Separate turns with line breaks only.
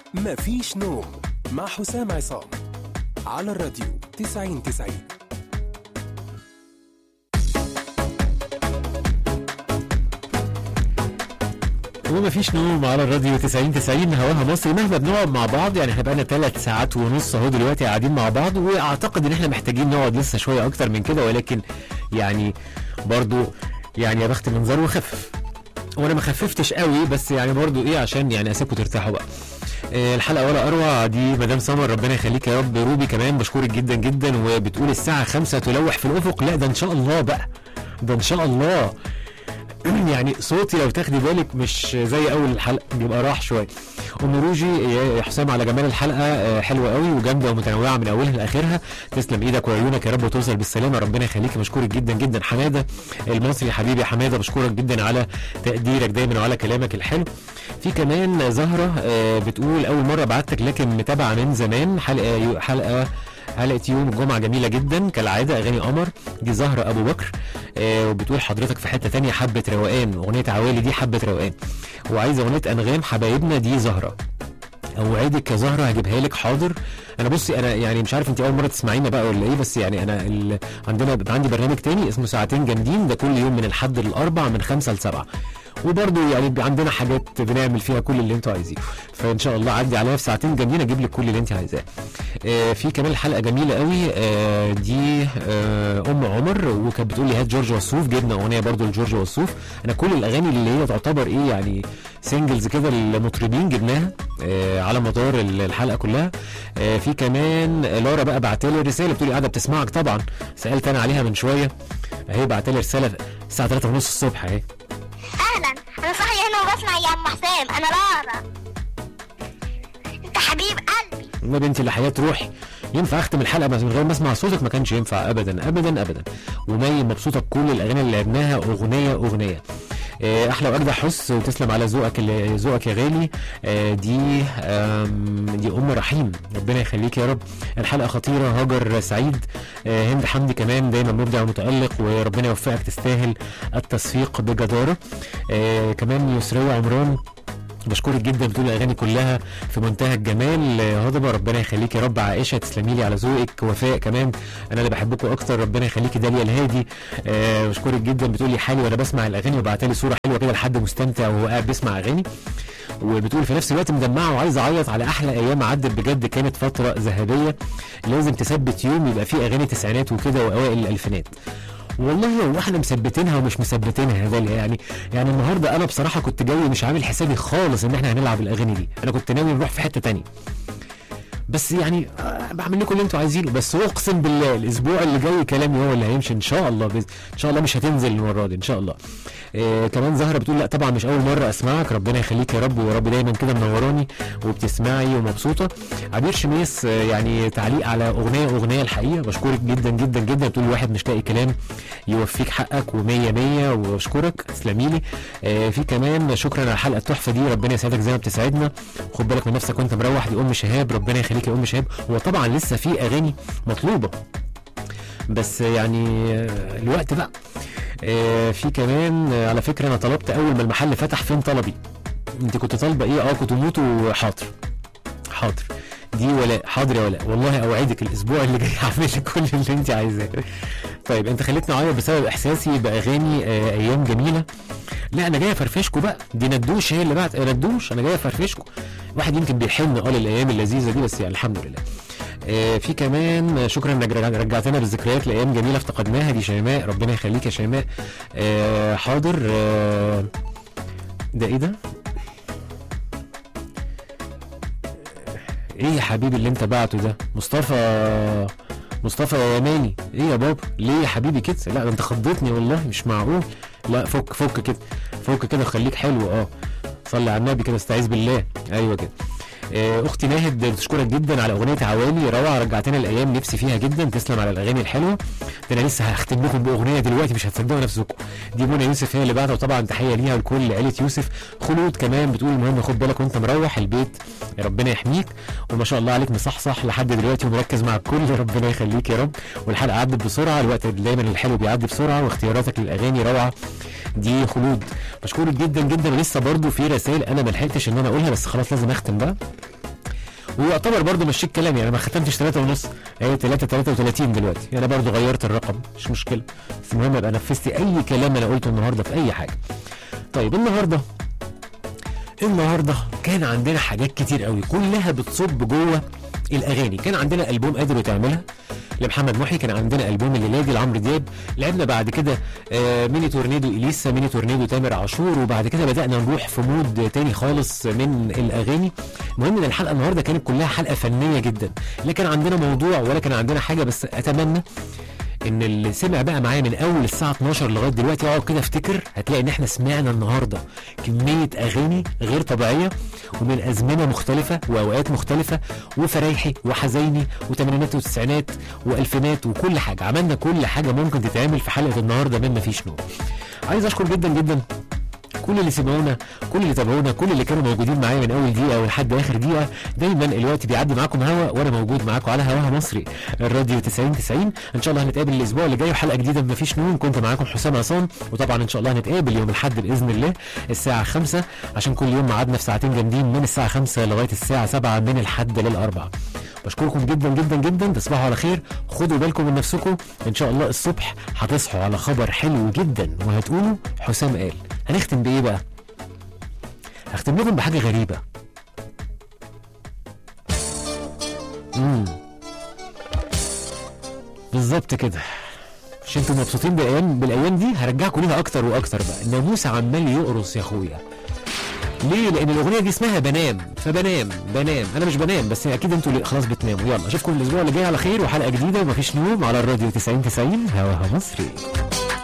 مفيش نوم مع حسام عصام على الراديو 90 90
وما فيش نوم على الراديو 90 90 هواها مصري مهما بنقعد مع بعض يعني احنا بقالنا ثلاث ساعات ونص اهو دلوقتي قاعدين مع بعض واعتقد ان احنا محتاجين نقعد لسه شويه اكتر من كده ولكن يعني برضو يعني يا بخت منظر وخفف وانا ما خففتش قوي بس يعني برضو ايه عشان يعني اسيبكم ترتاحوا بقى آه، الحلقه ولا اروع دي مدام سمر ربنا يخليك يا رب روبي كمان بشكرك جدا جدا وبتقول الساعه 5 تلوح في الافق لا ده ان شاء الله بقى ده ان شاء الله يعني صوتي لو تاخدي بالك مش زي اول الحلقه بيبقى راح شويه ام روجي يا حسام على جمال الحلقه آه، حلوه قوي وجامده ومتنوعه من اولها لاخرها تسلم ايدك وعيونك يا رب وتوصل بالسلامه ربنا يخليك مشكورك جدا جدا حماده المصري حبيبي حماده بشكرك جدا على تقديرك دايما وعلى كلامك الحلو في كمان زهره آه، بتقول اول مره بعتك لكن متابعه من زمان حلقه حلقه حلقه يوم الجمعه جميله جدا كالعاده اغاني قمر دي زهره ابو بكر آه وبتقول حضرتك في حته تانية حبه روقان اغنيه عوالي دي حبه روقان وعايزه اغنيه انغام حبايبنا دي زهره اوعدك يا زهره هجيبها لك حاضر انا بصي انا يعني مش عارف انت اول مره تسمعينا بقى ولا ايه بس يعني انا ال... عندنا بيبقى عندي برنامج تاني اسمه ساعتين جامدين ده كل يوم من الحد للاربع من خمسة لسبعة وبرضه يعني بيبقى عندنا حاجات بنعمل فيها كل اللي انتوا عايزينه فان شاء الله عدي عليا في ساعتين جامدين اجيب لك كل اللي انت عايزاه آه في كمان حلقه جميله قوي آه دي آه ام عمر وكانت بتقول لي هات جورج وسوف جبنا اغنيه برضه لجورج وسوف انا كل الاغاني اللي هي تعتبر ايه يعني سنجلز كده للمطربين جبناها آه على مدار الحلقه كلها آه في كمان لارا بقى بعتلي رساله بتقولي قاعده بتسمعك طبعا سالت انا عليها من شويه اهي بعتلي رساله الساعه 3 ونص الصبح اهي
اهلا انا صاحيه هنا وبسمع يا ام حسام انا لارا انت حبيب قلبي
ما بنتي لحياة روحي ينفع اختم الحلقه بس من غير ما اسمع صوتك ما كانش ينفع ابدا ابدا ابدا ومي مبسوطه بكل الاغاني اللي لعبناها اغنيه اغنيه آه، احلى واجدع حس وتسلم على ذوقك اللي- ذوقك يا غالي آه، دي آم، دي ام رحيم ربنا يخليك يا رب الحلقه خطيره هاجر سعيد آه، هند حمدي كمان دايما مبدع ومتالق وربنا يوفقك تستاهل التصفيق بجداره آه، كمان يسرية عمران بشكرك جدا بتقول الاغاني كلها في منتهى الجمال آه، هضبه ربنا يخليك يا رب عائشه تسلمي لي على ذوقك وفاء كمان انا اللي بحبكم اكتر ربنا يخليكي داليا الهادي آه، بشكرك جدا بتقول لي حالي وانا بسمع الاغاني وبعت لي صوره حلوه كده لحد مستمتع وهو قاعد بيسمع اغاني وبتقول في نفس الوقت مدمعه وعايزه اعيط على احلى ايام عدت بجد كانت فتره ذهبيه لازم تثبت يوم يبقى فيه اغاني تسعينات وكده واوائل الالفينات والله هو احنا مثبتينها ومش مثبتينها يا غالي يعني يعني النهارده انا بصراحه كنت جاي مش عامل حسابي خالص ان احنا هنلعب الاغاني دي انا كنت ناوي نروح في حته تانية بس يعني آه، بعمل لكم اللي انتوا عايزينه بس اقسم بالله الاسبوع اللي جاي كلامي هو اللي هيمشي ان شاء الله بإذن- ان شاء الله مش هتنزل المره دي ان شاء الله آه كمان زهره بتقول لا طبعا مش اول مره اسمعك ربنا يخليك يا رب ويا رب دايما كده منوراني وبتسمعي ومبسوطه عبير شميس آه يعني تعليق على اغنيه اغنيه الحقيقه بشكرك جدا جدا جدا بتقول الواحد مش لاقي كلام يوفيك حقك ومية مية واشكرك تسلمي لي آه في كمان شكرا على الحلقه التحفه دي ربنا يسعدك زي ما بتسعدنا خد بالك من نفسك وانت مروح دي ام شهاب ربنا يخليك يا ام شهاب هو طبعا لسه في اغاني مطلوبه بس يعني آه، الوقت بقى آه، في كمان آه، على فكره انا طلبت اول ما المحل فتح فين طلبي انت كنت طالبه ايه اه كنت موت وحاضر حاضر دي ولاء حاضر يا ولاء والله اوعدك الاسبوع اللي جاي هعمل لك كل اللي انت عايزاه طيب انت خليتني اعيط بسبب احساسي باغاني آه، ايام جميله لا انا جاي افرفشكوا بقى دي ندوش هي اللي بعت آه، ندوش انا جاي افرفشكوا الواحد يمكن بيحن اه للايام اللذيذه دي بس يعني الحمد لله آه، في كمان آه، شكرا انك رجع- رجعتنا بالذكريات لايام جميله افتقدناها دي شيماء ربنا يخليك يا شيماء آه، حاضر آه، ده ايه ده؟ ايه يا حبيبي اللي انت بعته ده؟ مصطفى مصطفى يا يماني ايه يا بابا؟ ليه يا حبيبي كده؟ لا ده انت خضتني والله مش معقول لا فك فك كده فك كده وخليك حلو اه صلي على النبي كده استعيذ بالله ايوه كده آه، اختي ناهد بتشكرك جدا على اغنيه عوالي روعه رجعتنا الايام نفسي فيها جدا تسلم على الاغاني الحلوه ده انا لسه هختم لكم باغنيه دلوقتي مش هتصدقوا نفسكم دي منى يوسف هي اللي بعتها وطبعا تحيه ليها ولكل عيله يوسف خلود كمان بتقول المهم خد بالك وانت مروح البيت يا ربنا يحميك وما شاء الله عليك مصحصح لحد دلوقتي ومركز مع الكل ربنا يخليك يا رب والحلقه عدت بسرعه الوقت دايما الحلو بيعدي بسرعه واختياراتك للاغاني روعه دي خلود بشكرك جدا جدا ولسه برضو في رسائل انا ما لحقتش ان انا اقولها بس خلاص لازم اختم بقى ويعتبر برضه مشيت كلام يعني ما ختمتش 3 ونص هي 3 33 دلوقتي انا برضه غيرت الرقم مش مشكله بس المهم ابقى نفذت اي كلام انا قلته النهارده في اي حاجه طيب النهارده النهارده كان عندنا حاجات كتير قوي كلها بتصب جوه الاغاني كان عندنا البوم قادر تعملها لمحمد محي كان عندنا البوم الليلادي لعمرو دياب لعبنا بعد كده آه ميني تورنيدو اليسا ميني تورنيدو تامر عاشور وبعد كده بدانا نروح في مود تاني خالص من الاغاني المهم ان الحلقه النهارده كانت كلها حلقه فنيه جدا لا كان عندنا موضوع ولا كان عندنا حاجه بس اتمنى ان اللي سمع بقى معايا من اول الساعه 12 لغايه دلوقتي اقعد كده افتكر هتلاقي ان احنا سمعنا النهارده كميه اغاني غير طبيعيه ومن ازمنه مختلفه واوقات مختلفه وفرايحي وحزيني وثمانينات وتسعينات والفينات وكل حاجه عملنا كل حاجه ممكن تتعمل في حلقه النهارده من مفيش نوم عايز اشكر جدا جدا كل اللي سمعونا كل اللي تابعونا كل اللي كانوا موجودين معايا من اول دقيقه ولحد اخر دقيقه دايما الوقت بيعدي معاكم هوا وانا موجود معاكم على هواها مصري الراديو 90 90 ان شاء الله هنتقابل الاسبوع اللي جاي وحلقه جديده من مفيش نوم كنت معاكم حسام عصام وطبعا ان شاء الله هنتقابل يوم الاحد باذن الله الساعه 5 عشان كل يوم ميعادنا في ساعتين جامدين من الساعه 5 لغايه الساعه 7 من الحد للاربعاء بشكركم جدا جدا جدا تصبحوا على خير خدوا بالكم من نفسكم ان شاء الله الصبح هتصحوا على خبر حلو جدا وهتقولوا حسام قال هنختم بايه بقى هختم لكم بحاجه غريبه امم بالظبط كده مش انتوا مبسوطين بالايام بالايام دي هرجعكم ليها اكتر واكتر بقى الناموس عمال يقرص يا اخويا ليه لان الاغنيه دي اسمها بنام فبنام بنام انا مش بنام بس اكيد انتوا اللي خلاص بتناموا يلا اشوفكم الاسبوع اللي جاي على خير وحلقه جديده ومفيش نوم على الراديو 90 90 هواها مصري